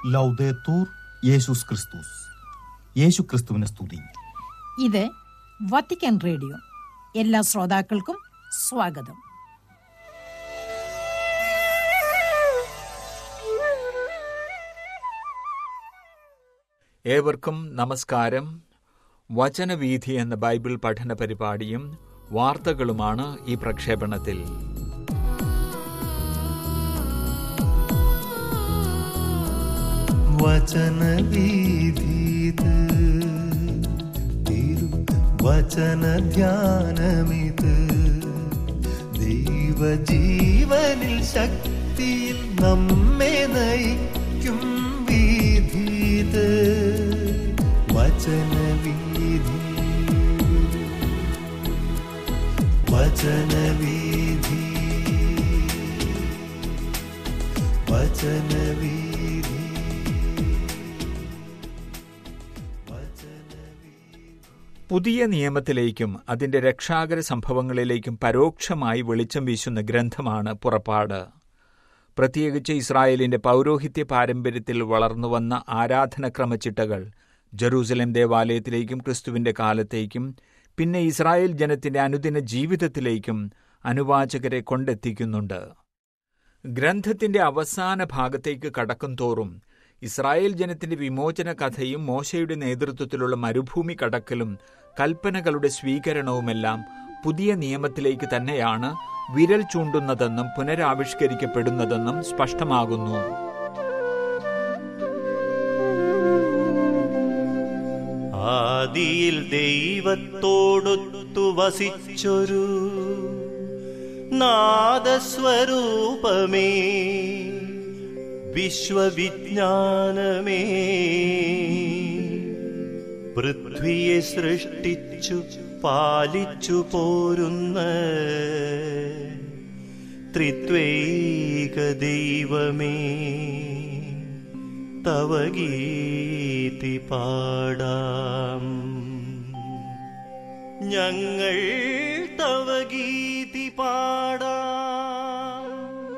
ലൗദേത്തൂർ യേശുസ് ക്രിസ്തുസ് യേശു ക്രിസ്തുവിനെ സ്തുതി ഇത് വത്തിക്കാൻ റേഡിയോ എല്ലാ ശ്രോതാക്കൾക്കും സ്വാഗതം ഏവർക്കും നമസ്കാരം വചനവീഥി എന്ന ബൈബിൾ പഠന പരിപാടിയും വാർത്തകളുമാണ് ഈ പ്രക്ഷേപണത്തിൽ വചനവീഥീത് തിരു വചനധ്യാനമിത് ദൈവജീവനിൽ ശക്തിയിൽ നമ്മെ നയിക്കും വീഥീത് വചനവീഥി വചനവീഥി വചനവീഥി പുതിയ നിയമത്തിലേക്കും അതിന്റെ രക്ഷാകര സംഭവങ്ങളിലേക്കും പരോക്ഷമായി വെളിച്ചം വീശുന്ന ഗ്രന്ഥമാണ് പുറപ്പാട് പ്രത്യേകിച്ച് ഇസ്രായേലിന്റെ പൗരോഹിത്യ പാരമ്പര്യത്തിൽ വളർന്നുവന്ന ആരാധനക്രമച്ചിട്ടകൾ ജെറൂസലേം ദേവാലയത്തിലേക്കും ക്രിസ്തുവിന്റെ കാലത്തേക്കും പിന്നെ ഇസ്രായേൽ ജനത്തിന്റെ അനുദിന ജീവിതത്തിലേക്കും അനുവാചകരെ കൊണ്ടെത്തിക്കുന്നുണ്ട് ഗ്രന്ഥത്തിന്റെ അവസാന ഭാഗത്തേക്ക് കടക്കും തോറും ഇസ്രായേൽ ജനത്തിന്റെ വിമോചന കഥയും മോശയുടെ നേതൃത്വത്തിലുള്ള മരുഭൂമി കടക്കലും കൽപ്പനകളുടെ സ്വീകരണവുമെല്ലാം പുതിയ നിയമത്തിലേക്ക് തന്നെയാണ് വിരൽ ചൂണ്ടുന്നതെന്നും പുനരാവിഷ്കരിക്കപ്പെടുന്നതെന്നും സ്പഷ്ടമാകുന്നു ആദിയിൽ ദൈവത്തോടൊത്തു വസിച്ചൊരു നാദസ്വരൂപമേ വിശ്വവിജ്ഞാനമേ പൃഥ്വിയെ സൃഷ്ടിച്ചു പാലിച്ചു പോരുന്ന ത്രിത്വൈക ദൈവമേ തവ ഗീതി പാടാം ഞങ്ങൾ തവ ഗീതി പാടാം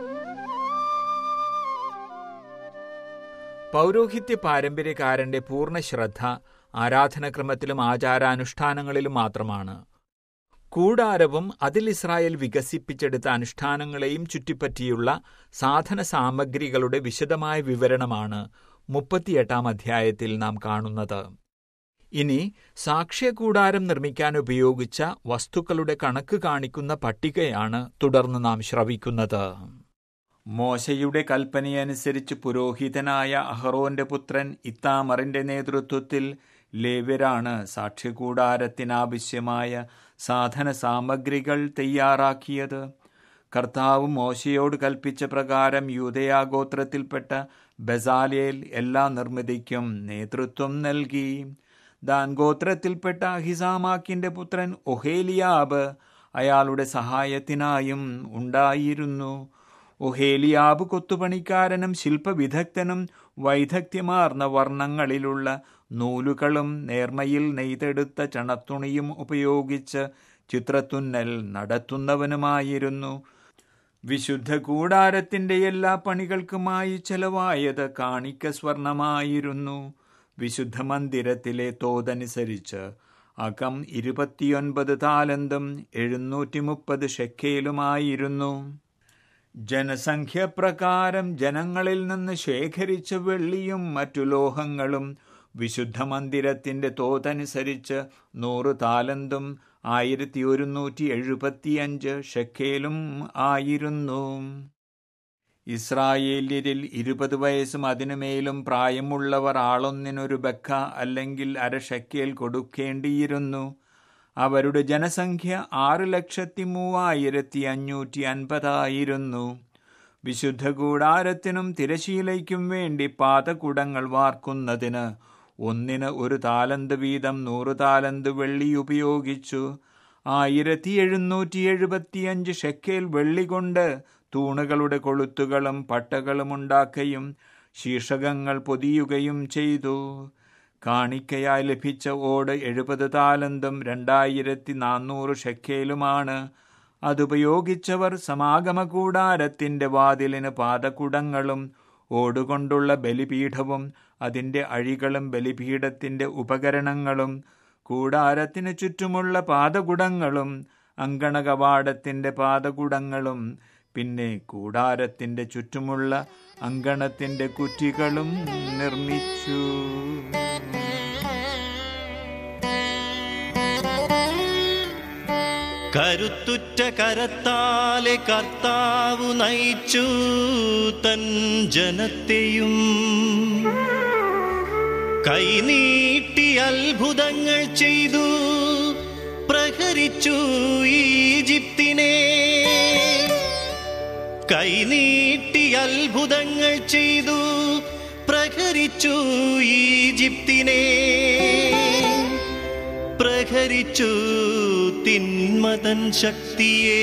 പൗരോഹിത്യ പാരമ്പര്യക്കാരന്റെ പൂർണ്ണ ശ്രദ്ധ ആരാധനക്രമത്തിലും ആചാരാനുഷ്ഠാനങ്ങളിലും മാത്രമാണ് കൂടാരവും അതിൽ ഇസ്രായേൽ വികസിപ്പിച്ചെടുത്ത അനുഷ്ഠാനങ്ങളെയും ചുറ്റിപ്പറ്റിയുള്ള സാധന സാമഗ്രികളുടെ വിശദമായ വിവരണമാണ് മുപ്പത്തിയെട്ടാം അധ്യായത്തിൽ നാം കാണുന്നത് ഇനി സാക്ഷ്യകൂടാരം നിർമ്മിക്കാൻ ഉപയോഗിച്ച വസ്തുക്കളുടെ കണക്ക് കാണിക്കുന്ന പട്ടികയാണ് തുടർന്ന് നാം ശ്രവിക്കുന്നത് മോശയുടെ കൽപ്പനയനുസരിച്ച് പുരോഹിതനായ അഹറോന്റെ പുത്രൻ ഇത്താമറിന്റെ നേതൃത്വത്തിൽ ലേവ്യരാണ് സാക്ഷ്യകൂടാരത്തിനാവശ്യമായ സാധന സാമഗ്രികൾ തയ്യാറാക്കിയത് കർത്താവ് മോശയോട് കൽപ്പിച്ച പ്രകാരം യൂതയാഗോത്രത്തിൽപ്പെട്ട ബസാലേൽ എല്ലാ നിർമ്മിതിക്കും നേതൃത്വം നൽകി ദാൻ ഗോത്രത്തിൽപ്പെട്ട അഹിസാമാക്കിന്റെ പുത്രൻ ഒഹേലിയാബ് അയാളുടെ സഹായത്തിനായും ഉണ്ടായിരുന്നു ഒഹേലിയാബ് കൊത്തുപണിക്കാരനും ശില്പവിദഗ്ധനും വൈദഗ്ധ്യമാർന്ന വർണ്ണങ്ങളിലുള്ള നൂലുകളും നേർമയിൽ നെയ്തെടുത്ത ചണത്തുണിയും ഉപയോഗിച്ച് ചിത്രത്തുന്നൽ നടത്തുന്നവനുമായിരുന്നു വിശുദ്ധ കൂടാരത്തിന്റെ എല്ലാ പണികൾക്കുമായി ചെലവായത് കാണിക്ക സ്വർണമായിരുന്നു വിശുദ്ധ മന്ദിരത്തിലെ തോതനുസരിച്ച് അകം ഇരുപത്തിയൊൻപത് താലന്തും എഴുന്നൂറ്റി മുപ്പത് ഷെക്കേലുമായിരുന്നു ജനസംഖ്യ പ്രകാരം ജനങ്ങളിൽ നിന്ന് ശേഖരിച്ച വെള്ളിയും മറ്റു ലോഹങ്ങളും വിശുദ്ധ മന്ദിരത്തിന്റെ തോതനുസരിച്ച് നൂറ് താലന്തും ആയിരത്തി ഒരുന്നൂറ്റി എഴുപത്തിയഞ്ച് ഷെക്കേലും ആയിരുന്നു ഇസ്രായേല്യരിൽ ഇരുപത് വയസ്സും അതിനുമേലും പ്രായമുള്ളവർ ആളൊന്നിനൊരു ബക്ക അല്ലെങ്കിൽ അര ഷെക്കേൽ കൊടുക്കേണ്ടിയിരുന്നു അവരുടെ ജനസംഖ്യ ആറ് ലക്ഷത്തി മൂവായിരത്തി അഞ്ഞൂറ്റി അൻപതായിരുന്നു വിശുദ്ധ കൂടാരത്തിനും തിരശീലയ്ക്കും വേണ്ടി പാതകുടങ്ങൾ വാർക്കുന്നതിന് ഒന്നിന് ഒരു താലന്ത് വീതം നൂറ് താലന്ത് വെള്ളി ഉപയോഗിച്ചു ആയിരത്തി എഴുന്നൂറ്റി എഴുപത്തിയഞ്ച് ഷെക്കേൽ വെള്ളി കൊണ്ട് തൂണുകളുടെ കൊളുത്തുകളും പട്ടകളും ഉണ്ടാക്കുകയും ശീർഷകങ്ങൾ പൊതിയുകയും ചെയ്തു കാണിക്കയായി ലഭിച്ച ഓട് എഴുപത് താലന്തും രണ്ടായിരത്തി നാനൂറ് ഷെക്കേലുമാണ് അതുപയോഗിച്ചവർ സമാഗമ കൂടാരത്തിന്റെ വാതിലിന് പാദകുടങ്ങളും ഓടുകൊണ്ടുള്ള ബലിപീഠവും അതിൻ്റെ അഴികളും ബലിപീഠത്തിൻ്റെ ഉപകരണങ്ങളും കൂടാരത്തിന് ചുറ്റുമുള്ള പാദകുടങ്ങളും അങ്കണകവാടത്തിൻ്റെ പാദകുടങ്ങളും പിന്നെ കൂടാരത്തിൻ്റെ ചുറ്റുമുള്ള അങ്കണത്തിൻ്റെ കുറ്റികളും നിർമ്മിച്ചു കരുത്തുറ്റ കരത്താലെ കർത്താവു നയിച്ചു തൻ ജനത്തെയും കൈനീട്ടി അത്ഭുതങ്ങൾ ചെയ്തു പ്രഹരിച്ചു ഈജിപ്തിനെ കൈനീട്ടി അത്ഭുതങ്ങൾ ചെയ്തു പ്രഹരിച്ചു ഈജിപ്തിനെ പ്രഹരിച്ചു തിന്മതൻ ശക്തിയേ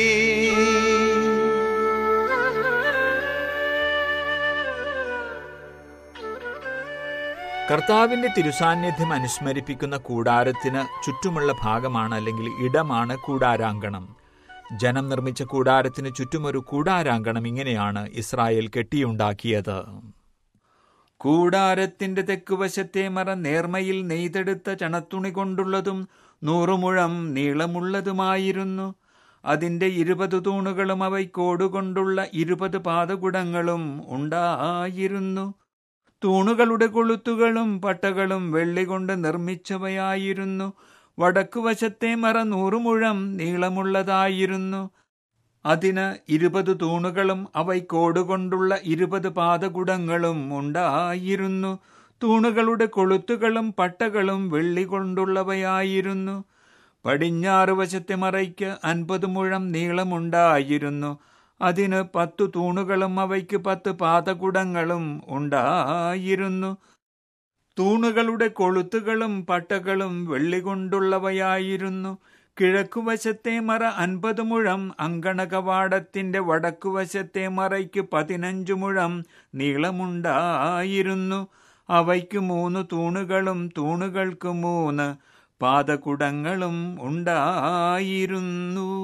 കർത്താവിന്റെ തിരുസാന്നിധ്യം അനുസ്മരിപ്പിക്കുന്ന കൂടാരത്തിന് ചുറ്റുമുള്ള ഭാഗമാണ് അല്ലെങ്കിൽ ഇടമാണ് കൂടാരാങ്കണം ജനം നിർമ്മിച്ച കൂടാരത്തിന് ചുറ്റുമൊരു കൂടാരാങ്കണം ഇങ്ങനെയാണ് ഇസ്രായേൽ കെട്ടിയുണ്ടാക്കിയത് കൂടാരത്തിന്റെ തെക്കുവശത്തെ മറ നേർമയിൽ നെയ്തെടുത്ത ചണത്തുണി കൊണ്ടുള്ളതും നൂറുമുഴം നീളമുള്ളതുമായിരുന്നു അതിന്റെ ഇരുപത് തൂണുകളും അവയ്ക്കോടുകൊണ്ടുള്ള ഇരുപത് പാദകുടങ്ങളും ഉണ്ടായിരുന്നു തൂണുകളുടെ കൊളുത്തുകളും പട്ടകളും വെള്ളി കൊണ്ട് നിർമ്മിച്ചവയായിരുന്നു വടക്കുവശത്തെ മറ നൂറുമുഴം നീളമുള്ളതായിരുന്നു അതിന് ഇരുപത് തൂണുകളും അവയ്ക്കോടുകൊണ്ടുള്ള ഇരുപത് പാദകുടങ്ങളും ഉണ്ടായിരുന്നു തൂണുകളുടെ കൊളുത്തുകളും പട്ടകളും വെള്ളി കൊണ്ടുള്ളവയായിരുന്നു പടിഞ്ഞാറ് വശത്തെ മറയ്ക്ക് അൻപത് മുഴം നീളമുണ്ടായിരുന്നു അതിന് പത്തു തൂണുകളും അവയ്ക്ക് പത്ത് പാദകുടങ്ങളും ഉണ്ടായിരുന്നു തൂണുകളുടെ കൊളുത്തുകളും പട്ടകളും വെള്ളി കൊണ്ടുള്ളവയായിരുന്നു കിഴക്കുവശത്തെ മറ അൻപത് മുഴം അങ്കണകവാടത്തിന്റെ വടക്കുവശത്തെ മറയ്ക്ക് പതിനഞ്ച് മുഴം നീളമുണ്ടായിരുന്നു അവയ്ക്ക് മൂന്ന് തൂണുകളും തൂണുകൾക്ക് മൂന്ന് പാദകുടങ്ങളും ഉണ്ടായിരുന്നു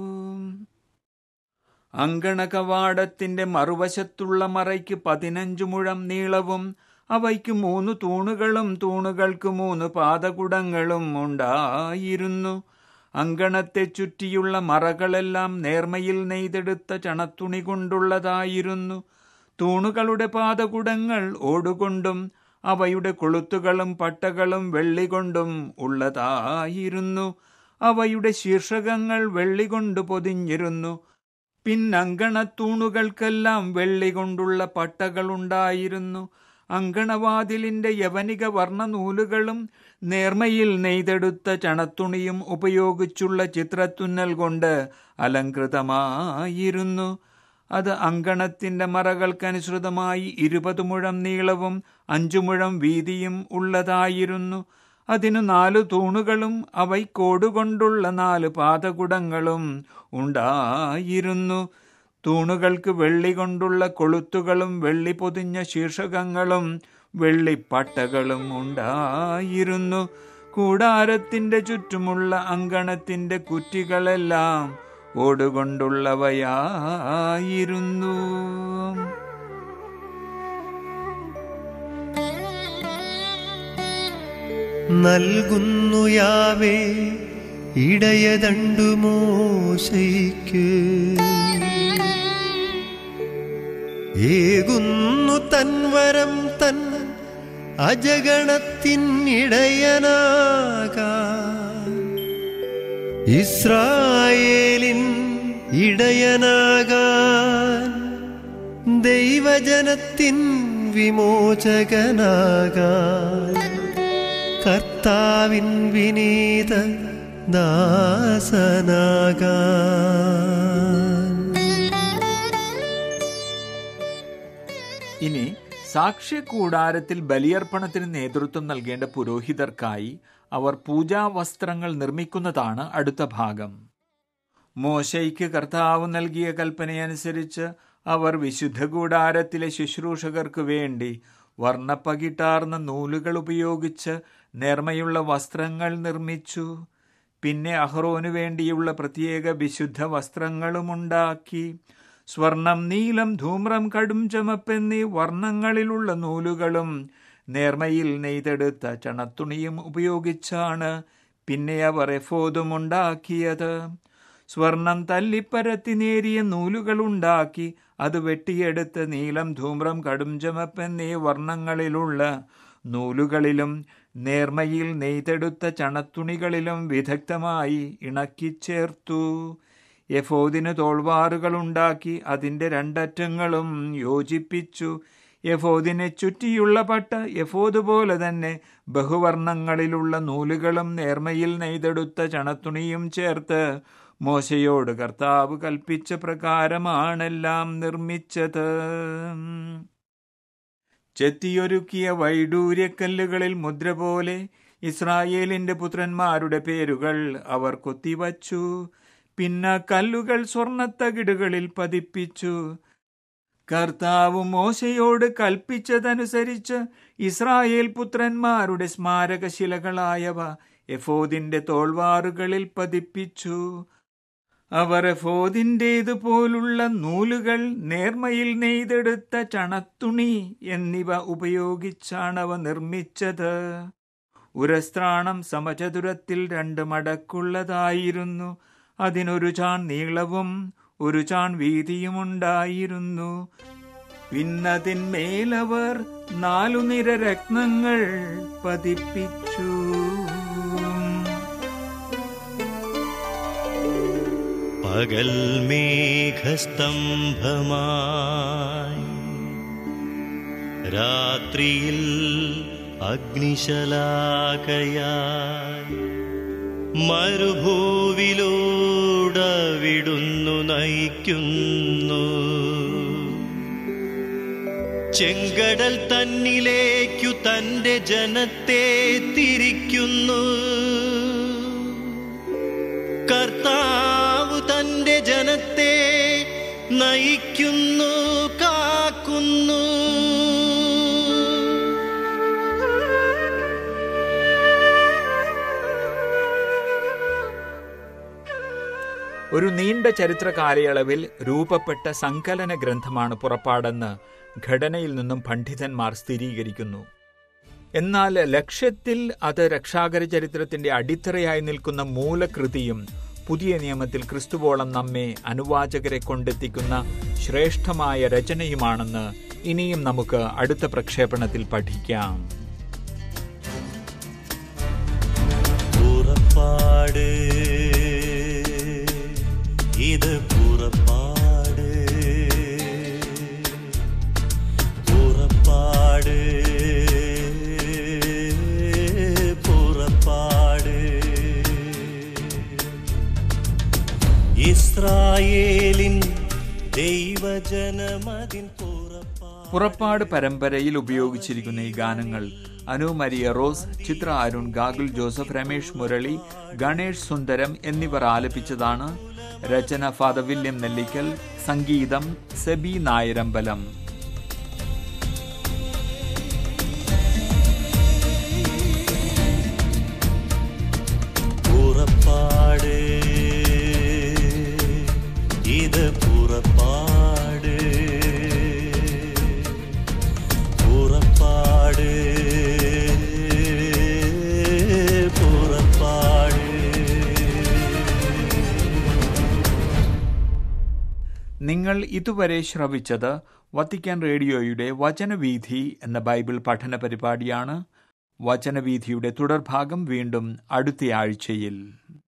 അങ്കണകവാടത്തിന്റെ മറുവശത്തുള്ള മറയ്ക്ക് പതിനഞ്ച് മുഴം നീളവും അവയ്ക്ക് മൂന്ന് തൂണുകളും തൂണുകൾക്ക് മൂന്ന് പാദകുടങ്ങളും ഉണ്ടായിരുന്നു അങ്കണത്തെ ചുറ്റിയുള്ള മറകളെല്ലാം നേർമയിൽ നെയ്തെടുത്ത ചണത്തുണി കൊണ്ടുള്ളതായിരുന്നു തൂണുകളുടെ പാദകുടങ്ങൾ ഓടുകൊണ്ടും അവയുടെ കൊളുത്തുകളും പട്ടകളും വെള്ളി കൊണ്ടും ഉള്ളതായിരുന്നു അവയുടെ ശീർഷകങ്ങൾ വെള്ളി കൊണ്ട് പൊതിഞ്ഞിരുന്നു പിന്നങ്കണത്തൂണുകൾക്കെല്ലാം വെള്ളി കൊണ്ടുള്ള പട്ടകളുണ്ടായിരുന്നു അങ്കണവാതിലിന്റെ യവനിക വർണ്ണനൂലുകളും നേർമയിൽ നെയ്തെടുത്ത ചണത്തുണിയും ഉപയോഗിച്ചുള്ള ചിത്രത്തുന്നൽ കൊണ്ട് അലങ്കൃതമായിരുന്നു അത് അങ്കണത്തിന്റെ മറകൾക്കനുസൃതമായി ഇരുപത് മുഴം നീളവും അഞ്ചു മുഴം വീതിയും ഉള്ളതായിരുന്നു അതിനു നാലു തൂണുകളും അവയ്ക്കോടുകൊണ്ടുള്ള നാല് പാദകുടങ്ങളും ഉണ്ടായിരുന്നു തൂണുകൾക്ക് വെള്ളി കൊണ്ടുള്ള കൊളുത്തുകളും വെള്ളി പൊതിഞ്ഞ ശീർഷകങ്ങളും വെള്ളിപ്പട്ടകളും ഉണ്ടായിരുന്നു കൂടാരത്തിന്റെ ചുറ്റുമുള്ള അങ്കണത്തിന്റെ കുറ്റികളെല്ലാം ഓടുകൊണ്ടുള്ളവയായിരുന്നു നൽകുന്നു യാവേ ഇടയതണ്ടു മോശയ്ക്ക് ഏകുന്നു തൻവരം തൻ അജഗണത്തിൻ ഇടയനാകാ ഇസ്രായേലിൻ ഇടയനാകാൻ ദൈവജനത്തിൻ വിമോചകനാകാൻ കർത്താവിൻ വിനീത ദാസനാകാൻ ഇനി സാക്ഷ്യ കൂടാരത്തിൽ ബലിയർപ്പണത്തിന് നേതൃത്വം നൽകേണ്ട പുരോഹിതർക്കായി അവർ പൂജാവസ്ത്രങ്ങൾ നിർമ്മിക്കുന്നതാണ് അടുത്ത ഭാഗം മോശയ്ക്ക് കർത്താവ് നൽകിയ കൽപ്പനയനുസരിച്ച് അവർ വിശുദ്ധ കൂടാരത്തിലെ ശുശ്രൂഷകർക്ക് വേണ്ടി വർണ്ണപ്പകിട്ടാർന്ന നൂലുകൾ ഉപയോഗിച്ച് നേർമയുള്ള വസ്ത്രങ്ങൾ നിർമ്മിച്ചു പിന്നെ അഹ്റോനു വേണ്ടിയുള്ള പ്രത്യേക വിശുദ്ധ വസ്ത്രങ്ങളും ഉണ്ടാക്കി സ്വർണം നീലം ധൂമ്രം കടും ചുമപ്പെന്നീ വർണ്ണങ്ങളിലുള്ള നൂലുകളും നേർമയിൽ നെയ്തെടുത്ത ചണത്തുണിയും ഉപയോഗിച്ചാണ് പിന്നെ അവർ എഫോദും ഉണ്ടാക്കിയത് സ്വർണം തല്ലിപ്പരത്തി നേരിയ നൂലുകളുണ്ടാക്കി അത് വെട്ടിയെടുത്ത് നീലം ധൂമ്രം കടും ചുമപ്പെന്നീ വർണ്ണങ്ങളിലുള്ള നൂലുകളിലും നേർമയിൽ നെയ്തെടുത്ത ചണത്തുണികളിലും വിദഗ്ധമായി ഇണക്കിച്ചേർത്തു യഫോദിന് തോൾവാറുകളുണ്ടാക്കി അതിൻ്റെ രണ്ടറ്റങ്ങളും യോജിപ്പിച്ചു യഫോദിനെ ചുറ്റിയുള്ള പട്ട് യഫോദ് പോലെ തന്നെ ബഹുവർണ്ണങ്ങളിലുള്ള നൂലുകളും നേർമയിൽ നെയ്തെടുത്ത ചണത്തുണിയും ചേർത്ത് മോശയോട് കർത്താവ് കൽപ്പിച്ച പ്രകാരമാണെല്ലാം നിർമ്മിച്ചത് ചെത്തിയൊരുക്കിയ വൈഡൂര്യക്കല്ലുകളിൽ മുദ്ര പോലെ ഇസ്രായേലിന്റെ പുത്രന്മാരുടെ പേരുകൾ അവർ കൊത്തിവച്ചു പിന്നെ കല്ലുകൾ സ്വർണത്തകിടുകളിൽ പതിപ്പിച്ചു കർത്താവ് മോശയോട് കൽപ്പിച്ചതനുസരിച്ച് ഇസ്രായേൽ പുത്രന്മാരുടെ സ്മാരകശിലകളായവ എഫോദിന്റെ തോൾവാറുകളിൽ പതിപ്പിച്ചു അവർ എഫോദിൻ്റേതുപോലുള്ള നൂലുകൾ നേർമയിൽ നെയ്തെടുത്ത ചണത്തുണി എന്നിവ ഉപയോഗിച്ചാണവ നിർമ്മിച്ചത് ഉരസ്ത്രാണം സമചതുരത്തിൽ രണ്ട് മടക്കുള്ളതായിരുന്നു അതിനൊരു ചാൺ നീളവും ഒരു ചാൺ വീതിയുമുണ്ടായിരുന്നു പിന്നതിന്മേലവർ നാലു നിര രത്നങ്ങൾ പതിപ്പിച്ചു പകൽ മേഘസ്തംഭമായി രാത്രിയിൽ അഗ്നിശലാകയായി മരുഭൂവിലൂടവിടുന്നു നയിക്കുന്നു ചെങ്കടൽ തന്നിലേക്കു തന്റെ ജനത്തെ തിരിക്കുന്നു കർത്താവ് തന്റെ ജനത്തെ നയിക്കുന്നു കാക്കുന്നു ഒരു നീണ്ട ചരിത്ര കാലയളവിൽ രൂപപ്പെട്ട സങ്കലന ഗ്രന്ഥമാണ് പുറപ്പാടെന്ന് ഘടനയിൽ നിന്നും പണ്ഡിതന്മാർ സ്ഥിരീകരിക്കുന്നു എന്നാൽ ലക്ഷ്യത്തിൽ അത് രക്ഷാകര ചരിത്രത്തിന്റെ അടിത്തറയായി നിൽക്കുന്ന മൂലകൃതിയും പുതിയ നിയമത്തിൽ ക്രിസ്തുവോളം നമ്മെ അനുവാചകരെ കൊണ്ടെത്തിക്കുന്ന ശ്രേഷ്ഠമായ രചനയുമാണെന്ന് ഇനിയും നമുക്ക് അടുത്ത പ്രക്ഷേപണത്തിൽ പഠിക്കാം പുറപ്പാട് ഇത് പുറപ്പാട് പുറപ്പാട് പുറപ്പാട് ഇസ്രായേലിൻ ദൈവജനമതിൻ പുറപ്പാട് പുറപ്പാട് പരമ്പരയിൽ ഉപയോഗിച്ചിരിക്കുന്ന ഈ ഗാനങ്ങൾ അനു മരിയ റോസ് ചിത്ര അരുൺ ഗാഗുൽ ജോസഫ് രമേഷ് മുരളി ഗണേഷ് സുന്ദരം എന്നിവർ ആലപിച്ചതാണ് രചന ഫാദർ വില്യം നെല്ലിക്കൽ സംഗീതം സെബി നായരമ്പലം പുറപ്പാട് ഇത് പുറപ്പാട് പുറപ്പാട് പുറപ്പാട് നിങ്ങൾ ഇതുവരെ ശ്രവിച്ചത് വത്തിക്കാൻ റേഡിയോയുടെ വചനവീഥി എന്ന ബൈബിൾ പഠന പരിപാടിയാണ് വചനവീഥിയുടെ തുടർഭാഗം വീണ്ടും അടുത്തയാഴ്ചയിൽ